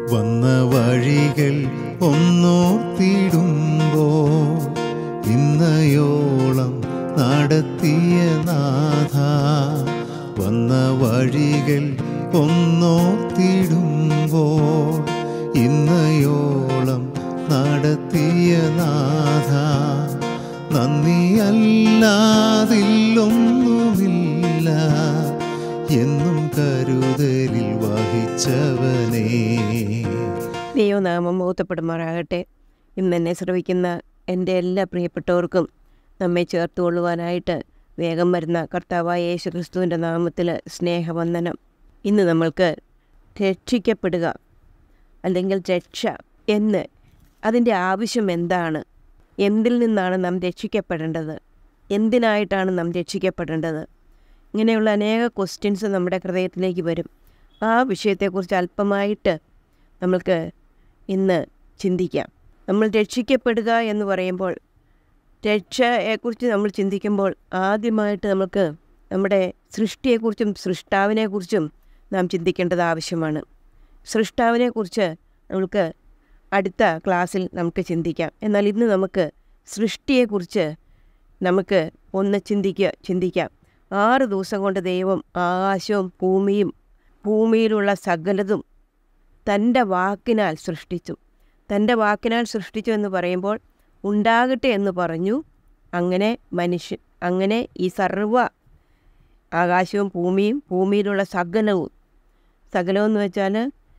വന്ന വഴികൾ ഒന്നോർത്തിടുമ്പോ ഇന്നയോളം നടത്തിയ നാഥ വന്ന വഴികൾ ഒന്നോർത്തിടുമ്പോൾ ഇന്നയോളം നടത്തിയ നാഥ നന്ദിയല്ലാതില്ലൊന്നുമില്ല എന്നും കരുതലിൽ വഹിച്ചവനേ ദൈവനാമം മൂത്തപ്പെടുമാറാകട്ടെ ഇന്ന് എന്നെ ശ്രവിക്കുന്ന എൻ്റെ എല്ലാ പ്രിയപ്പെട്ടവർക്കും നമ്മെ ചേർത്ത് കൊള്ളുവാനായിട്ട് വേഗം വരുന്ന കർത്താവായ യേശു ക്രിസ്തുവിൻ്റെ നാമത്തിൽ സ്നേഹവന്ദനം ഇന്ന് നമ്മൾക്ക് രക്ഷിക്കപ്പെടുക അല്ലെങ്കിൽ രക്ഷ എന്ന് അതിൻ്റെ ആവശ്യം എന്താണ് എന്തിൽ നിന്നാണ് നാം രക്ഷിക്കപ്പെടേണ്ടത് എന്തിനായിട്ടാണ് നാം രക്ഷിക്കപ്പെടേണ്ടത് ഇങ്ങനെയുള്ള അനേക ക്വസ്റ്റ്യൻസ് നമ്മുടെ ഹൃദയത്തിലേക്ക് വരും ആ വിഷയത്തെക്കുറിച്ച് അല്പമായിട്ട് നമ്മൾക്ക് ഇന്ന് ചിന്തിക്കാം നമ്മൾ രക്ഷിക്കപ്പെടുക എന്ന് പറയുമ്പോൾ രക്ഷയെക്കുറിച്ച് നമ്മൾ ചിന്തിക്കുമ്പോൾ ആദ്യമായിട്ട് നമുക്ക് നമ്മുടെ സൃഷ്ടിയെക്കുറിച്ചും സൃഷ്ടാവിനെക്കുറിച്ചും നാം ചിന്തിക്കേണ്ടത് ആവശ്യമാണ് സൃഷ്ടാവിനെക്കുറിച്ച് നമുക്ക് അടുത്ത ക്ലാസ്സിൽ നമുക്ക് ചിന്തിക്കാം എന്നാൽ ഇന്ന് നമുക്ക് സൃഷ്ടിയെക്കുറിച്ച് നമുക്ക് ഒന്ന് ചിന്തിക്കുക ചിന്തിക്കാം ആറ് ദിവസം കൊണ്ട് ദൈവം ആകാശവും ഭൂമിയും ഭൂമിയിലുള്ള സകലതും തൻ്റെ വാക്കിനാൽ സൃഷ്ടിച്ചു തൻ്റെ വാക്കിനാൽ സൃഷ്ടിച്ചു എന്ന് പറയുമ്പോൾ ഉണ്ടാകട്ടെ എന്ന് പറഞ്ഞു അങ്ങനെ മനുഷ്യൻ അങ്ങനെ ഈ സർവ ആകാശവും ഭൂമിയും ഭൂമിയിലുള്ള സകലവും സകലവും എന്ന് വെച്ചാൽ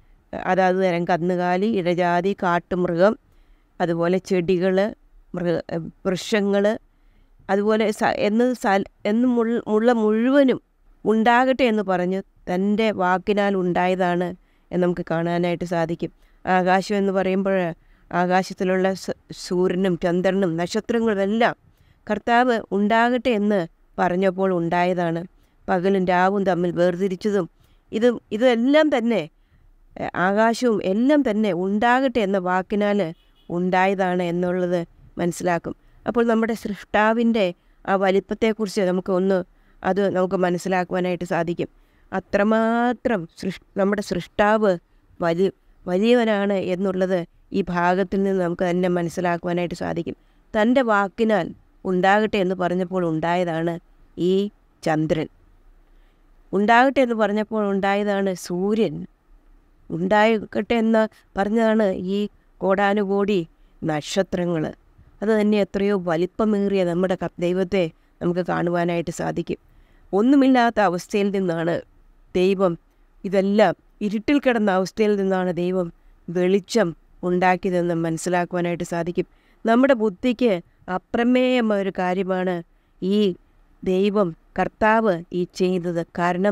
അതാത് തരം കന്നുകാലി ഇഴജാതി കാട്ടുമൃഗം അതുപോലെ ചെടികൾ മൃഗ വൃക്ഷങ്ങൾ അതുപോലെ സ എന്ന് സൽ എന്ന് മുൾ- ഉള്ള മുഴുവനും ഉണ്ടാകട്ടെ എന്ന് പറഞ്ഞ് തൻ്റെ വാക്കിനാൽ ഉണ്ടായതാണ് എന്ന് നമുക്ക് കാണാനായിട്ട് സാധിക്കും ആകാശം എന്ന് പറയുമ്പോൾ ആകാശത്തിലുള്ള സ- സൂര്യനും ചന്ദ്രനും നക്ഷത്രങ്ങളും എല്ലാം കർത്താവ് ഉണ്ടാകട്ടെ എന്ന് പറഞ്ഞപ്പോൾ ഉണ്ടായതാണ് പകലും രാവും തമ്മിൽ വേർതിരിച്ചതും ഇതും ഇതെല്ലാം തന്നെ എഹ്, ആകാശവും എല്ലാം തന്നെ ഉണ്ടാകട്ടെ എന്ന വാക്കിനാൽ ഉണ്ടായതാണ് എന്നുള്ളത് മനസ്സിലാക്കും അപ്പോൾ നമ്മുടെ സൃഷ്ടാവിൻ്റെ ആ വലിപ്പത്തെക്കുറിച്ച് നമുക്ക് ഒന്ന് അത് നമുക്ക് മനസ്സിലാക്കുവാനായിട്ട് സാധിക്കും അത്രമാത്രം സൃഷ് നമ്മുടെ സൃഷ്ടാവ് വലി വലിയവനാണ് എന്നുള്ളത് ഈ ഭാഗത്തിൽ നിന്ന് നമുക്ക് തന്നെ മനസ്സിലാക്കുവാനായിട്ട് സാധിക്കും തൻ്റെ വാക്കിനാൽ ഉണ്ടാകട്ടെ എന്ന് പറഞ്ഞപ്പോൾ ഉണ്ടായതാണ് ഈ ചന്ദ്രൻ ഉണ്ടാകട്ടെ എന്ന് പറഞ്ഞപ്പോൾ ഉണ്ടായതാണ് സൂര്യൻ ഉണ്ടായിക്കട്ടെ എന്ന് പറഞ്ഞതാണ് ഈ കോടാനുകോടി നക്ഷത്രങ്ങൾ അത് തന്നെ എത്രയോ വലിപ്പമേറിയ നമ്മുടെ ക- ദൈവത്തെ നമുക്ക് കാണുവാനായിട്ട് സാധിക്കും ഒന്നുമില്ലാത്ത അവസ്ഥയിൽ നിന്നാണ് ദൈവം ഇതെല്ലാം ഇരുട്ടിൽ കിടന്ന അവസ്ഥയിൽ നിന്നാണ് ദൈവം വെളിച്ചം ഉണ്ടാക്കിയതെന്ന് മനസ്സിലാക്കുവാനായിട്ട് സാധിക്കും നമ്മുടെ ബുദ്ധിക്ക് അപ്രമേയമായ ഒരു കാര്യമാണ് ഈ ദൈവം കർത്താവ് ഈ ചെയ്തത് കാരണം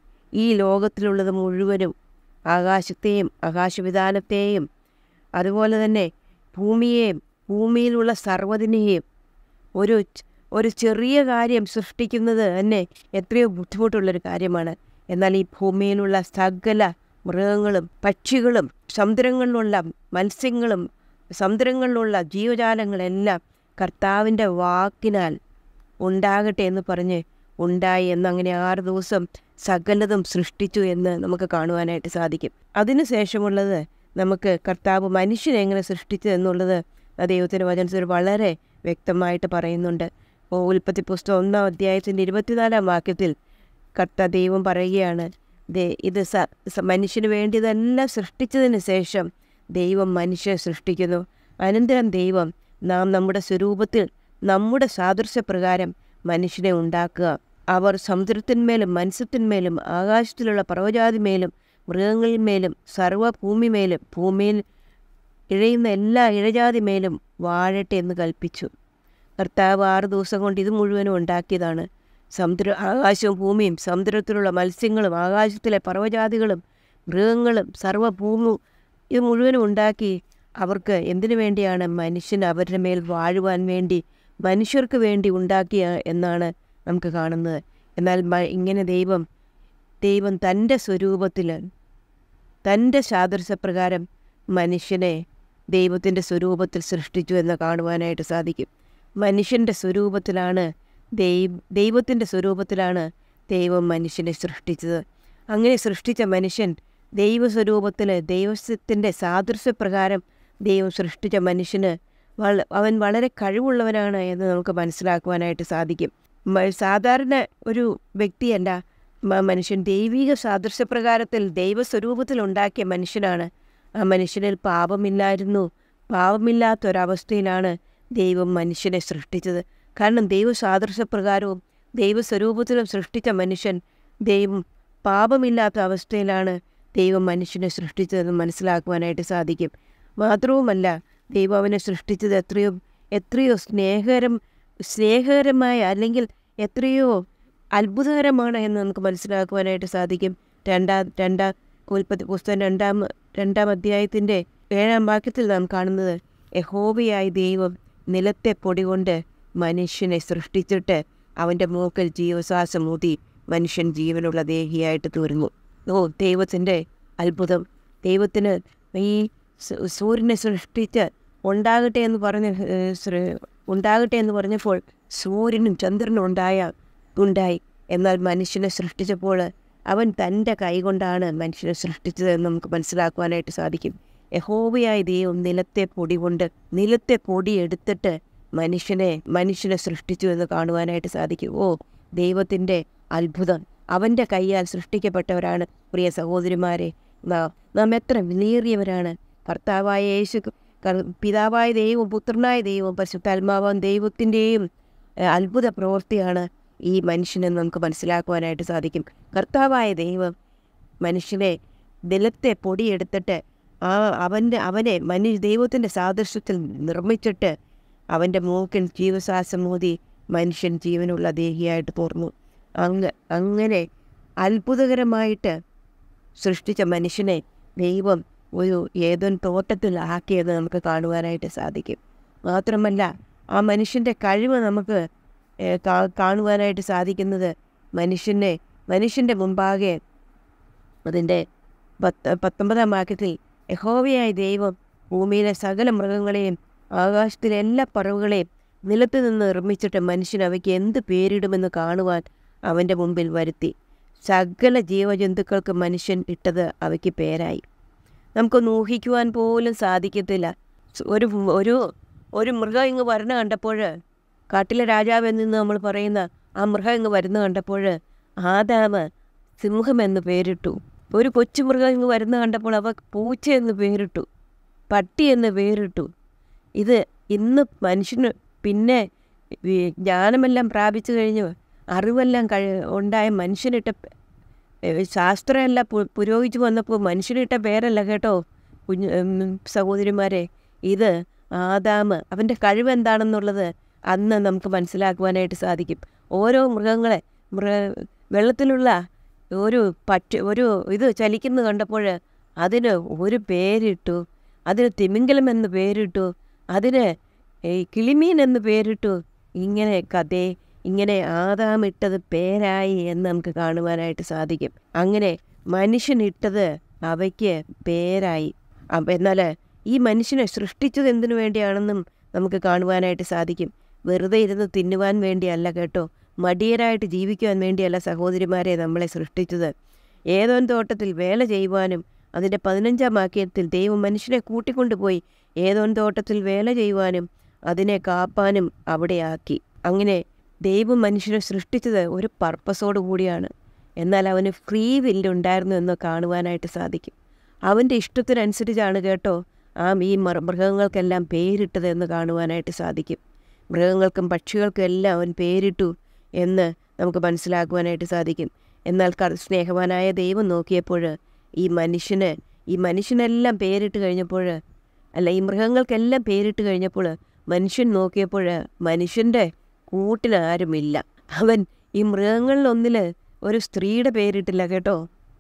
ഈ ലോകത്തിലുള്ളത് മുഴുവനും ആകാശത്തെയും ആകാശവിധാനത്തെയും അതുപോലെ തന്നെ ഭൂമിയെയും ഭൂമിയിലുള്ള സർവ്വതിനെയും ഒരു ച- ഒരു ചെറിയ കാര്യം സൃഷ്ടിക്കുന്നത് തന്നെ എത്രയോ ബുദ്ധിമുട്ടുള്ളൊരു കാര്യമാണ് എന്നാൽ ഈ ഭൂമിയിലുള്ള സകല മൃഗങ്ങളും പക്ഷികളും സമുദ്രങ്ങളിലുള്ള മത്സ്യങ്ങളും സമുദ്രങ്ങളിലുള്ള ജീവജാലങ്ങളെല്ലാം കർത്താവിൻ്റെ വാക്കിനാൽ ഉണ്ടാകട്ടെ എന്ന് പറഞ്ഞ് ഉണ്ടായി എന്ന് അങ്ങനെ ആറ് ദിവസം സകലതും സൃഷ്ടിച്ചു എന്ന് നമുക്ക് കാണുവാനായിട്ട് സാധിക്കും അതിനുശേഷമുള്ളത് നമുക്ക് കർത്താവ് മനുഷ്യനെ എങ്ങനെ സൃഷ്ടിച്ചു എന്നുള്ളത് ആ ദൈവത്തിൻ്റെ വചനത്തിൽ വളരെ വ്യക്തമായിട്ട് പറയുന്നുണ്ട് ഓ ഉൽപ്പത്തി പുസ്തകം ഒന്നാം അധ്യായത്തിൻ്റെ ഇരുപത്തിനാലാം വാക്യത്തിൽ കർത്ത ദൈവം പറയുകയാണ് ദേ ഇത് സ സ- മനുഷ്യന് വേണ്ടി ഇതെല്ലാം സൃഷ്ടിച്ചതിന് ശേഷം ദൈവം മനുഷ്യനെ സൃഷ്ടിക്കുന്നു അനന്തരം ദൈവം നാം നമ്മുടെ സ്വരൂപത്തിൽ നമ്മുടെ സാദൃശ്യപ്രകാരം മനുഷ്യനെ ഉണ്ടാക്കുക അവർ സമുദ്രത്തിന്മേലും മത്സ്യത്തിന്മേലും ആകാശത്തിലുള്ള പർവ്വജാതിമേലും മൃഗങ്ങളിന്മേലും സർവ്വഭൂമിമേലും ഭൂമിയിൽ ഇഴയുന്ന എല്ലാ ഇഴജാതിമേലും വാഴട്ടെ എന്ന് കൽപ്പിച്ചു കർത്താവ് ആറ് ദിവസം കൊണ്ട് ഇത് മുഴുവനും ഉണ്ടാക്കിയതാണ് സമുദ്ര ആകാശവും ഭൂമിയും സമുദ്രത്തിലുള്ള മത്സ്യങ്ങളും ആകാശത്തിലെ പർവ്വജാതികളും മൃഗങ്ങളും സർവ്വഭൂമി ഇത് മുഴുവനും ഉണ്ടാക്കി അവർക്ക് എന്തിനു വേണ്ടിയാണ് മനുഷ്യൻ അവരുടെ മേൽ വാഴുവാൻ വേണ്ടി മനുഷ്യർക്ക് വേണ്ടി ഉണ്ടാക്കിയ എന്നാണ് നമുക്ക് കാണുന്നത് എന്നാൽ മ- ഇങ്ങനെ ദൈവം ദൈവം തൻ്റെ സ്വരൂപത്തിൽ തൻ്റെ സാദൃശ്യപ്രകാരം മനുഷ്യനെ ദൈവത്തിൻ്റെ സ്വരൂപത്തിൽ സൃഷ്ടിച്ചു എന്ന് കാണുവാനായിട്ട് സാധിക്കും മനുഷ്യൻ്റെ സ്വരൂപത്തിലാണ് ദൈവ ദൈവത്തിൻ്റെ സ്വരൂപത്തിലാണ് ദൈവം മനുഷ്യനെ സൃഷ്ടിച്ചത് അങ്ങനെ സൃഷ്ടിച്ച മനുഷ്യൻ ദൈവസ്വരൂപത്തിൽ ദൈവത്തിൻ്റെ സാദൃശ്യപ്രകാരം ദൈവം സൃഷ്ടിച്ച മനുഷ്യന് വള അവൻ വളരെ കഴിവുള്ളവനാണ് എന്ന് നമുക്ക് മനസ്സിലാക്കുവാനായിട്ട് സാധിക്കും മ- സാധാരണ ഒരു വ്യക്തിയല്ല മ- മനുഷ്യൻ ദൈവിക സാദൃശ്യപ്രകാരത്തിൽ ദൈവസ്വരൂപത്തിൽ ഉണ്ടാക്കിയ മനുഷ്യനാണ് ആ മനുഷ്യനിൽ പാപമില്ലായിരുന്നു പാപമില്ലാത്തൊരവസ്ഥയിലാണ് ദൈവം മനുഷ്യനെ സൃഷ്ടിച്ചത് കാരണം ദൈവ സാദൃശ്യപ്രകാരവും ദൈവസ്വരൂപത്തിലും സൃഷ്ടിച്ച മനുഷ്യൻ ദൈവം പാപമില്ലാത്ത അവസ്ഥയിലാണ് ദൈവം മനുഷ്യനെ സൃഷ്ടിച്ചതെന്ന് മനസ്സിലാക്കുവാനായിട്ട് സാധിക്കും മാത്രവുമല്ല ദൈവം അവനെ സൃഷ്ടിച്ചത് എത്രയോ എത്രയോ സ്നേഹകരം സ്നേഹകരമായ അല്ലെങ്കിൽ എത്രയോ അത്ഭുതകരമാണ് എന്ന് നമുക്ക് മനസ്സിലാക്കുവാനായിട്ട് സാധിക്കും രണ്ടാം രണ്ടാം ഉൽപ്പത്തി പുസ്തകം രണ്ടാം രണ്ടാം അധ്യായത്തിൻ്റെ ഏഴാം വാക്യത്തിൽ നാം കാണുന്നത് യഹോവയായ ദൈവം നിലത്തെ പൊടി കൊണ്ട് മനുഷ്യനെ സൃഷ്ടിച്ചിട്ട് അവൻ്റെ മൂക്കിൽ ജീവശ്വാസം ഊതി മനുഷ്യൻ ജീവനുള്ള ദേഹിയായിട്ട് തീർന്നു ഓ ദൈവത്തിൻ്റെ അത്ഭുതം ദൈവത്തിന് ഈ സ- സൂര്യനെ സൃഷ്ടിച്ച് ഉണ്ടാകട്ടെ എന്ന് പറഞ്ഞ ഏഹ്, സൃ- ഉണ്ടാകട്ടെ എന്ന് പറഞ്ഞപ്പോൾ സൂര്യനും ചന്ദ്രനും ഉണ്ടായ ഉണ്ടായി എന്നാൽ മനുഷ്യനെ സൃഷ്ടിച്ചപ്പോൾ അവൻ തൻ്റെ കൈകൊണ്ടാണ് മനുഷ്യനെ സൃഷ്ടിച്ചതെന്ന് നമുക്ക് മനസ്സിലാക്കുവാനായിട്ട് സാധിക്കും യഹോവയായ ദൈവം നിലത്തെ പൊടി കൊണ്ട് നിലത്തെ പൊടി എടുത്തിട്ട് മനുഷ്യനെ മനുഷ്യനെ സൃഷ്ടിച്ചു എന്ന് കാണുവാനായിട്ട് സാധിക്കും ഓ ദൈവത്തിൻ്റെ അത്ഭുതം അവൻ്റെ കൈയാൽ സൃഷ്ടിക്കപ്പെട്ടവരാണ് പ്രിയ സഹോദരിമാരെ നാം നാം എത്ര വിലയേറിയവരാണ് കർത്താവായ യേശു കർ- പിതാവായ ദൈവവും പുത്രനായ ദൈവവും പരിശുദ്ധാത്മാവാൻ ദൈവത്തിൻ്റെയും ഏഹ്, അത്ഭുത പ്രവൃത്തിയാണ് ഈ മനുഷ്യനെന്ന് നമുക്ക് മനസ്സിലാക്കുവാനായിട്ട് സാധിക്കും കർത്താവായ ദൈവം മനുഷ്യനെ നിലത്തെ പൊടിയെടുത്തിട്ട് ആ അവൻ്റെ അവനെ മനു ദൈവത്തിൻ്റെ സാദൃശ്യത്തിൽ നിർമ്മിച്ചിട്ട് അവൻ്റെ മൂക്കിൽ ജീവശ്വാസം മൂതി മനുഷ്യൻ ജീവനുള്ള ദേഹിയായിട്ട് തോർന്നു അങ്ങ് അങ്ങനെ അത്ഭുതകരമായിട്ട് സൃഷ്ടിച്ച മനുഷ്യനെ ദൈവം ഒരു ഏതൊരു തോട്ടത്തിൽ ആക്കിയത് നമുക്ക് കാണുവാനായിട്ട് സാധിക്കും മാത്രമല്ല ആ മനുഷ്യൻ്റെ കഴിവ് നമുക്ക് ഏഹ്, കാ- കാണുവാനായിട്ട് സാധിക്കുന്നത് മനുഷ്യനെ മനുഷ്യൻ്റെ മുമ്പാകെ അതിൻ്റെ പത്ത് പത്തൊമ്പതാം വാക്യത്തിൽ യഹോവയായ ദൈവം ഭൂമിയിലെ സകല മൃഗങ്ങളെയും ആകാശത്തിലെ എല്ലാ പറവുകളെയും നിലത്ത് നിന്ന് നിർമ്മിച്ചിട്ട് മനുഷ്യൻ അവയ്ക്ക് എന്ത് പേരിടുമെന്ന് കാണുവാൻ അവൻ്റെ മുമ്പിൽ വരുത്തി സകല ജീവജന്തുക്കൾക്ക് മനുഷ്യൻ ഇട്ടത് അവയ്ക്ക് പേരായി നമുക്കൊന്ന് ഊഹിക്കുവാൻ പോലും സാധിക്കത്തില്ല സ് ഒരു ഒരു ഒരു മൃഗം ഇങ്ങ് വരണ കണ്ടപ്പോൾ കാട്ടിലെ രാജാവ് എന്ന് നമ്മൾ പറയുന്ന ആ മൃഗം ഇങ്ങ് വരുന്ന കണ്ടപ്പോൾ ആദാമ് സിംഹം എന്ന് പേരിട്ടു ഒരു കൊച്ചു മൃഗം ഇങ്ങ് വരുന്ന കണ്ടപ്പോൾ അവ പൂച്ച എന്ന് പേരിട്ടു പട്ടി എന്ന് പേരിട്ടു ഇത് ഇന്ന് മനുഷ്യന് പിന്നെ ഈ ജ്ഞാനമെല്ലാം പ്രാപിച്ചു കഴിഞ്ഞ് അറിവെല്ലാം കഴി ഉണ്ടായ മനുഷ്യനിട്ട പേ- ഏ, ശാസ്ത്രമെല്ലാം പു- പുരോഗമിച്ചു വന്നപ്പോൾ മനുഷ്യനിട്ട പേരല്ല കേട്ടോ കുഞ്ഞ് ഉം, സഹോദരിമാരെ ഇത് ആദാമ് അവൻ്റെ കഴിവെന്താണെന്നുള്ളത് അന്ന് നമുക്ക് മനസ്സിലാക്കുവാനായിട്ട് സാധിക്കും ഓരോ മൃഗങ്ങളെ മൃഗ വെള്ളത്തിലുള്ള ഒരു പറ്റ ഒരു ഇത് ചലിക്കുന്നത് കണ്ടപ്പോൾ അതിന് ഒരു പേരിട്ടു അതിന് തിമിംഗലം എന്ന് പേരിട്ടു അതിന് ഈ കിളിമീൻ എന്ന് പേരിട്ടു ഇങ്ങനെ കഥേ ഇങ്ങനെ ആദാമിട്ടത് പേരായി എന്ന് നമുക്ക് കാണുവാനായിട്ട് സാധിക്കും അങ്ങനെ മനുഷ്യനിട്ടത് അവയ്ക്ക് പേരായി അപ്പം എന്നാൽ ഈ മനുഷ്യനെ സൃഷ്ടിച്ചത് എന്തിനു വേണ്ടിയാണെന്നും നമുക്ക് കാണുവാനായിട്ട് സാധിക്കും വെറുതെ ഇരുന്ന് തിന്നുവാൻ വേണ്ടിയല്ല കേട്ടോ മടിയരായിട്ട് ജീവിക്കുവാൻ വേണ്ടിയല്ല സഹോദരിമാരെ നമ്മളെ സൃഷ്ടിച്ചത് ഏതോൻ തോട്ടത്തിൽ വേല ചെയ്യുവാനും അതിൻ്റെ പതിനഞ്ചാം വാക്യത്തിൽ ദൈവം മനുഷ്യനെ കൂട്ടിക്കൊണ്ടുപോയി ഏതോൻ തോട്ടത്തിൽ വേല ചെയ്യുവാനും അതിനെ കാപ്പാനും അവിടെയാക്കി അങ്ങനെ ദൈവം മനുഷ്യനെ സൃഷ്ടിച്ചത് ഒരു പർപ്പസോടു കൂടിയാണ് എന്നാൽ അവന് ഫ്രീ വില്ലുണ്ടായിരുന്നു എന്ന് കാണുവാനായിട്ട് സാധിക്കും അവൻ്റെ ഇഷ്ടത്തിനനുസരിച്ചാണ് കേട്ടോ ആ ഈ മൃ- മൃഗങ്ങൾക്കെല്ലാം പേരിട്ടത് എന്ന് കാണുവാനായിട്ട് സാധിക്കും മൃഗങ്ങൾക്കും പക്ഷികൾക്കും എല്ലാം അവൻ പേരിട്ടു എന്ന് നമുക്ക് മനസ്സിലാക്കുവാനായിട്ട് സാധിക്കും എന്നാൽ കർ സ്നേഹവാനായ ദൈവം നോക്കിയപ്പോൾ ഈ മനുഷ്യന് ഈ മനുഷ്യനെല്ലാം പേരിട്ട് കഴിഞ്ഞപ്പോൾ അല്ല ഈ മൃഗങ്ങൾക്കെല്ലാം പേരിട്ട് കഴിഞ്ഞപ്പോൾ മനുഷ്യൻ നോക്കിയപ്പോൾ മനുഷ്യൻ്റെ കൂട്ടിൽ ആരുമില്ല അവൻ ഈ മൃഗങ്ങളിലൊന്നിൽ ഒരു സ്ത്രീയുടെ പേരിട്ടില്ല കേട്ടോ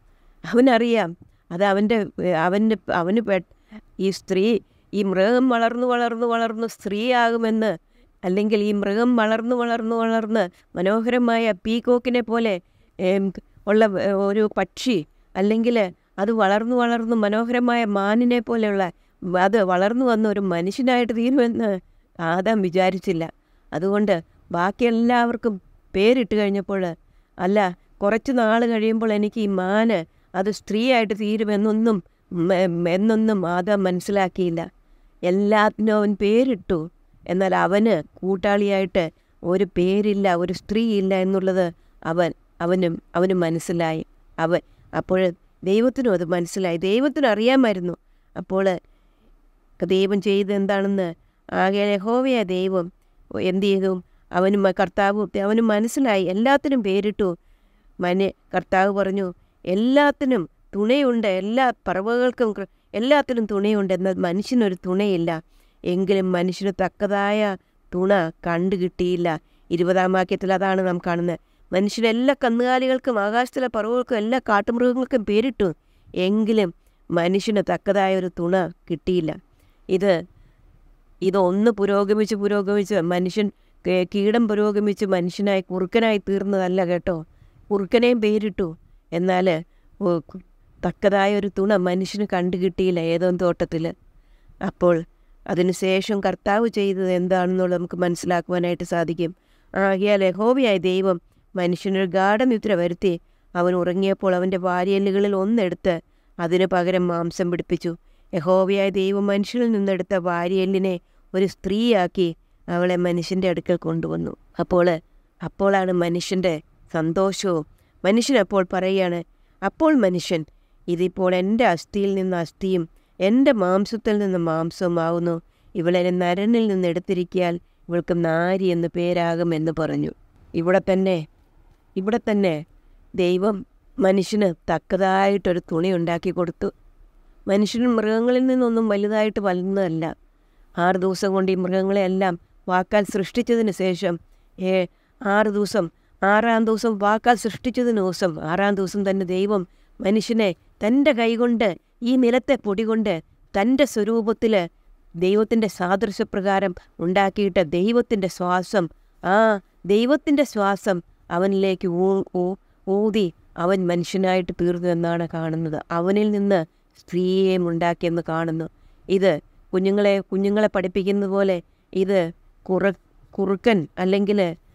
അവനറിയാം അത് അവൻ്റെ അവന് അവന് പെ ഈ സ്ത്രീ ഈ മൃഗം വളർന്നു വളർന്നു വളർന്നു സ്ത്രീയാകുമെന്ന് അല്ലെങ്കിൽ ഈ മൃഗം വളർന്നു വളർന്നു വളർന്ന് മനോഹരമായ പീകോക്കിനെ പോലെ ഏം, ഉള്ള വ- ഒരു പക്ഷി അല്ലെങ്കിൽ അത് വളർന്നു വളർന്നു മനോഹരമായ മാനിനെ പോലെയുള്ള അത് വളർന്നു വന്ന ഒരു മനുഷ്യനായിട്ട് തീരുമെന്ന് ആദാം വിചാരിച്ചില്ല അതുകൊണ്ട് ബാക്കി എല്ലാവർക്കും പേരിട്ട് കഴിഞ്ഞപ്പോൾ അല്ല കുറച്ച് നാൾ കഴിയുമ്പോൾ എനിക്ക് ഈ മാന് അത് സ്ത്രീയായിട്ട് തീരുമെന്നൊന്നും മ- എന്നൊന്നും ആദാം മനസ്സിലാക്കിയില്ല എല്ലാത്തിനും അവൻ പേരിട്ടു എന്നാൽ അവന് കൂട്ടാളിയായിട്ട് ഒരു പേരില്ല ഒരു സ്ത്രീയില്ല എന്നുള്ളത് അവൻ അവനും അവന് മനസ്സിലായി അവൻ അപ്പോൾ ദൈവത്തിനും അത് മനസ്സിലായി ദൈവത്തിന് അറിയാമായിരുന്നു അപ്പോൾ ദൈവം ചെയ്ത് എന്താണെന്ന് ആകെ യഹോവയ ദൈവം എന്ത് ചെയ്തു അവനും കർത്താവും അവനും മനസ്സിലായി എല്ലാത്തിനും പേരിട്ടു മന് കർത്താവ് പറഞ്ഞു എല്ലാത്തിനും തുണയുണ്ട് എല്ലാ പറവകൾക്കും കൃ- എല്ലാത്തിനും തുണയുണ്ട് എന്നാൽ മനുഷ്യനൊരു തുണയില്ല എങ്കിലും മനുഷ്യന് തക്കതായ തുണ കണ്ടു കിട്ടിയില്ല ഇരുപതാം വാക്യത്തിൽ അതാണ് നാം കാണുന്നത് മനുഷ്യന് എല്ലാ കന്നുകാലികൾക്കും ആകാശത്തിലെ പറവുകൾക്കും എല്ലാ കാട്ടുമൃഗങ്ങൾക്കും പേരിട്ടു എങ്കിലും മനുഷ്യന് തക്കതായ ഒരു തുണ കിട്ടിയില്ല ഇത് ഇതൊന്ന് പുരോഗമിച്ച് പുരോഗമിച്ച് മനുഷ്യൻ കേ- കീടം പുരോഗമിച്ച് മനുഷ്യനായി കുറുക്കനായി തീർന്നതല്ല കേട്ടോ കുറുക്കനെയും പേരിട്ടു എന്നാൽ തക്കതായ ഒരു തുണ മനുഷ്യന് കണ്ടു കിട്ടിയില്ല ഏതോ തോട്ടത്തിൽ അപ്പോൾ അതിനുശേഷം കർത്താവ് ചെയ്തത് എന്താണെന്നുള്ളത് നമുക്ക് മനസ്സിലാക്കുവാനായിട്ട് സാധിക്കും ആകിയാൽ യഹോവയായ ദൈവം മനുഷ്യനൊരു ഗാഠനിദ്ര വരുത്തി അവൻ ഉറങ്ങിയപ്പോൾ അവൻ്റെ വാരിയല്ലുകളിൽ ഒന്നെടുത്ത് അതിനു പകരം മാംസം പിടിപ്പിച്ചു യഹോവയായ ദൈവം മനുഷ്യനിൽ നിന്നെടുത്ത വാരിയല്ലിനെ ഒരു സ്ത്രീയാക്കി അവളെ മനുഷ്യൻ്റെ അടുക്കൽ കൊണ്ടുവന്നു അപ്പോൾ അപ്പോഴാണ് മനുഷ്യൻ്റെ സന്തോഷവും മനുഷ്യൻ അപ്പോൾ പറയുകയാണ് അപ്പോൾ മനുഷ്യൻ ഇതിപ്പോൾ എൻ്റെ അസ്ഥിയിൽ നിന്ന് അസ്ഥിയും എൻ്റെ മാംസത്തിൽ നിന്ന് മാംസവുമാവുന്നു ഇവളെ നരനിൽ നിന്ന് എടുത്തിരിക്കിയാൽ ഇവൾക്ക് നാരി എന്ന് പേരാകുമെന്ന് പറഞ്ഞു ഇവിടെ തന്നെ ഇവിടെ തന്നെ ദൈവം മനുഷ്യന് തക്കതായിട്ടൊരു തുണി ഉണ്ടാക്കി കൊടുത്തു മനുഷ്യൻ മൃഗങ്ങളിൽ നിന്നൊന്നും വലുതായിട്ട് വളർന്നതല്ല ആറ് ദിവസം കൊണ്ട് ഈ മൃഗങ്ങളെയെല്ലാം വാക്കാൽ സൃഷ്ടിച്ചതിന് ശേഷം ഏ ആറ് ദിവസം ആറാം ദിവസം വാക്കാൽ സൃഷ്ടിച്ചതിന് ദിവസം ആറാം ദിവസം തന്നെ ദൈവം മനുഷ്യനെ തൻ്റെ കൈകൊണ്ട് ഈ നിലത്തെ പൊടി കൊണ്ട് തൻ്റെ സ്വരൂപത്തിൽ ദൈവത്തിൻ്റെ സാദൃശ്യപ്രകാരം ഉണ്ടാക്കിയിട്ട് ദൈവത്തിൻ്റെ ശ്വാസം ആ ദൈവത്തിൻ്റെ ശ്വാസം അവനിലേക്ക് ഊ ഊ- ഊതി അവൻ മനുഷ്യനായിട്ട് തീർന്നു എന്നാണ് കാണുന്നത് അവനിൽ നിന്ന് സ്ത്രീയെയും ഉണ്ടാക്കിയെന്ന് കാണുന്നു ഇത് കുഞ്ഞുങ്ങളെ കുഞ്ഞുങ്ങളെ പഠിപ്പിക്കുന്നത് പോലെ ഇത് കുറ കുറുക്കൻ അല്ലെങ്കിൽ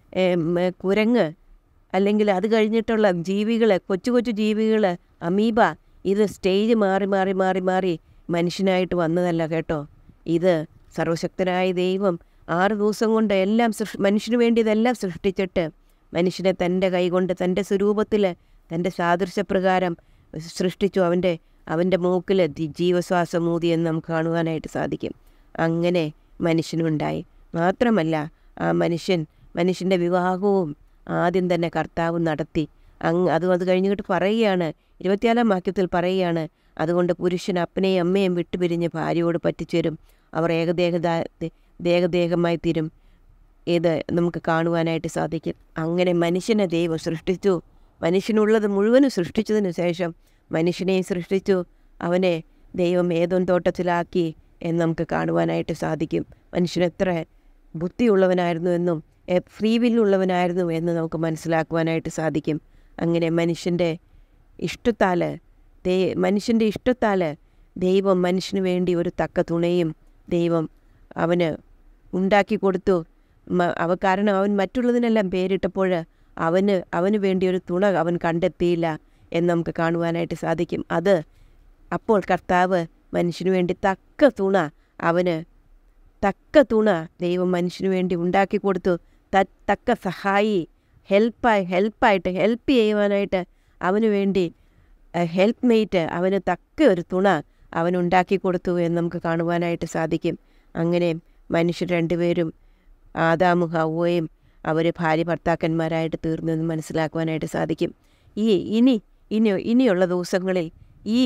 കുരങ്ങ് അല്ലെങ്കിൽ അത് കഴിഞ്ഞിട്ടുള്ള ജീവികൾ കൊച്ചു കൊച്ചു ജീവികൾ അമീബ ഇത് സ്റ്റേജ് മാറി മാറി മാറി മാറി മനുഷ്യനായിട്ട് വന്നതല്ല കേട്ടോ ഇത് സർവശക്തനായ ദൈവം ആറ് ദിവസം കൊണ്ട് എല്ലാം സൃഷ് മനുഷ്യന് വേണ്ടി ഇതെല്ലാം സൃഷ്ടിച്ചിട്ട് മനുഷ്യനെ തൻ്റെ കൈകൊണ്ട് തൻ്റെ സ്വരൂപത്തിൽ തൻ്റെ സാദൃശ്യപ്രകാരം സൃഷ്ടിച്ചു അവൻ്റെ അവൻ്റെ മൂക്കിൽ ദി- ജീവശ്വാസം ഊതി എന്ന് നമുക്ക് കാണുവാനായിട്ട് സാധിക്കും അങ്ങനെ മനുഷ്യനുണ്ടായി മാത്രമല്ല ആ മനുഷ്യൻ മനുഷ്യൻ്റെ വിവാഹവും ആദ്യം തന്നെ കർത്താവ് നടത്തി അങ് അത് അത് കഴിഞ്ഞിട്ട് പറയുകയാണ് ഇരുപത്തിനാലാം വാക്യത്തിൽ പറയുകയാണ് അതുകൊണ്ട് പുരുഷൻ അപ്പനെയും അമ്മയും വിട്ടുപിരിഞ്ഞ് ഭാര്യയോട് പറ്റിച്ചേരും അവർ ഏകദേഹ ദേഹദേഹമായി തീരും ഇത് നമുക്ക് കാണുവാനായിട്ട് സാധിക്കും അങ്ങനെ മനുഷ്യനെ ദൈവം സൃഷ്ടിച്ചു മനുഷ്യനുള്ളത് മുഴുവനും സൃഷ്ടിച്ചതിന് ശേഷം മനുഷ്യനെയും സൃഷ്ടിച്ചു അവനെ ദൈവം ഏതോ തോട്ടത്തിലാക്കി എന്ന് നമുക്ക് കാണുവാനായിട്ട് സാധിക്കും മനുഷ്യൻ എത്ര ബുദ്ധിയുള്ളവനായിരുന്നു എന്നും ഫ്രീ വില്ലുള്ളവനായിരുന്നു എന്ന് നമുക്ക് മനസ്സിലാക്കുവാനായിട്ട് സാധിക്കും അങ്ങനെ മനുഷ്യൻ്റെ ഇഷ്ടത്താൽ ദേ മനുഷ്യൻ്റെ ഇഷ്ടത്താൽ ദൈവം മനുഷ്യന് വേണ്ടി ഒരു തക്ക തുണയും ദൈവം അവന് ഉണ്ടാക്കി കൊടുത്തു മ- അവ കാരണം അവൻ മറ്റുള്ളതിനെല്ലാം പേരിട്ടപ്പോൾ അവന് അവന് വേണ്ടി ഒരു തുണ അവൻ കണ്ടെത്തിയില്ല എന്ന് നമുക്ക് കാണുവാനായിട്ട് സാധിക്കും അത് അപ്പോൾ കർത്താവ് മനുഷ്യന് വേണ്ടി തക്ക തുണ അവന് തക്ക തുണ ദൈവം മനുഷ്യന് വേണ്ടി ഉണ്ടാക്കി കൊടുത്തു ത- തക്ക സഹായി ഹെൽപ്പായി ഹെൽപ്പായിട്ട് ഹെൽപ്പ് ചെയ്യുവാനായിട്ട് അവന് വേണ്ടി ഹെൽപ്പ് മെയ്റ്റ് അവന് തക്ക ഒരു തുണ അവൻ ഉണ്ടാക്കി കൊടുത്തു എന്ന് നമുക്ക് കാണുവാനായിട്ട് സാധിക്കും അങ്ങനെ മനുഷ്യർ രണ്ടുപേരും ആദാമും ഹൗവയും അവർ ഭാര്യ ഭർത്താക്കന്മാരായിട്ട് തീർന്നു എന്ന് മനസ്സിലാക്കുവാനായിട്ട് സാധിക്കും ഈ ഇനി ഇനി ഇനിയുള്ള ദിവസങ്ങളിൽ ഈ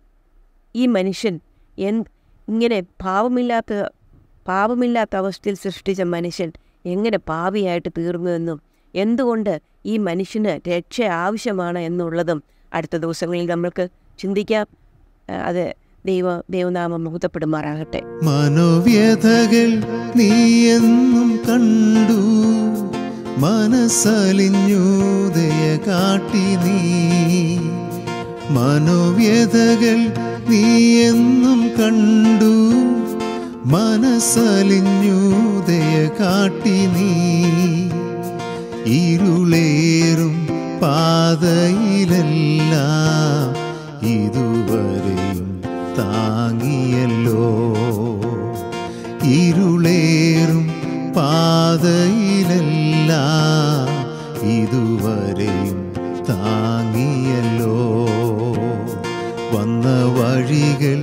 ഈ മനുഷ്യൻ എൻ ഇങ്ങനെ പാവമില്ലാത്ത പാപമില്ലാത്ത അവസ്ഥയിൽ സൃഷ്ടിച്ച മനുഷ്യൻ എങ്ങനെ പാപിയായിട്ട് തീർന്നുവെന്നും എന്തുകൊണ്ട് ഈ മനുഷ്യന് രക്ഷ ആവശ്യമാണ് എന്നുള്ളതും അടുത്ത ദിവസങ്ങളിൽ നമ്മൾക്ക് ചിന്തിക്കാം ആ, അത് ദൈവ ദൈവനാമം മുഹൂർത്തപ്പെടുമാറാകട്ടെ മനോവ്യഥകൾ നീ എന്നും കണ്ടു മനസ്സലിഞ്ഞു ദയ കാട്ടി നീ മനോവ്യഥകൾ നീ എന്നും കണ്ടു മനസ്സലിഞ്ഞു ദയ കാട്ടി നീ ഇരുളേറും പാതയിലെല്ലാം ഇതുവരെയും താങ്ങിയല്ലോ ഇരുളേറും പാതയിലെല്ലാം ഇതുവരെയും താങ്ങിയല്ലോ വന്ന വഴികൾ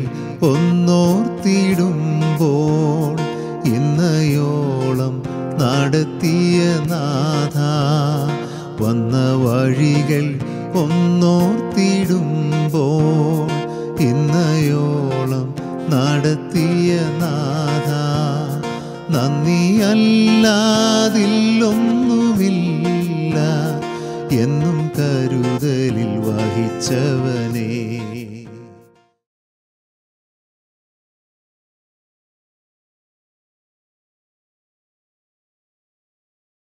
ഒന്നോർത്തിടുമ്പോൾ ഇന്നയോളം നടത്തിയ നാഥ വന്ന വഴികൾ ഒന്നോർത്തിടുമ്പോൾ ഇന്നയോളം നടത്തിയ നാഥ നന്ദിയല്ലാതില്ലൊന്നുമില്ല എന്നും കരുതലിൽ വഹിച്ചവനേ